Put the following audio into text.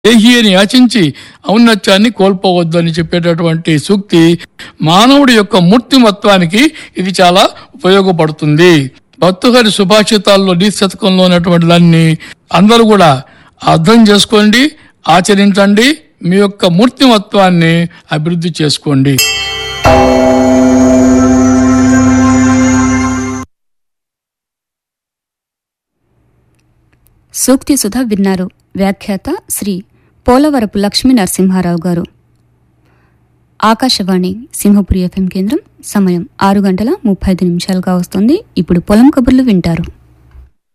దేహీయని యాచించి ఔన్నత్యాన్ని కోల్పోవద్దు అని చెప్పేటటువంటి సూక్తి మానవుడి యొక్క మూర్తిమత్వానికి ఇది చాలా ఉపయోగపడుతుంది భర్తగారి సుభాషితాల్లో నీ శతకంలో ఉన్నటువంటి దాన్ని అందరూ కూడా అర్థం చేసుకోండి ఆచరించండి మీ యొక్క మూర్తిమత్వాన్ని అభివృద్ధి చేసుకోండి సూక్తి సుధ విన్నారు వ్యాఖ్యాత శ్రీ పోలవరపు లక్ష్మీ నరసింహారావు గారు ఆకాశవాణి సింహపురి ఎఫ్ఎం కేంద్రం సమయం ఆరు గంటల ముప్పై ఐదు నిమిషాలుగా వస్తుంది ఇప్పుడు పొలం కబుర్లు వింటారు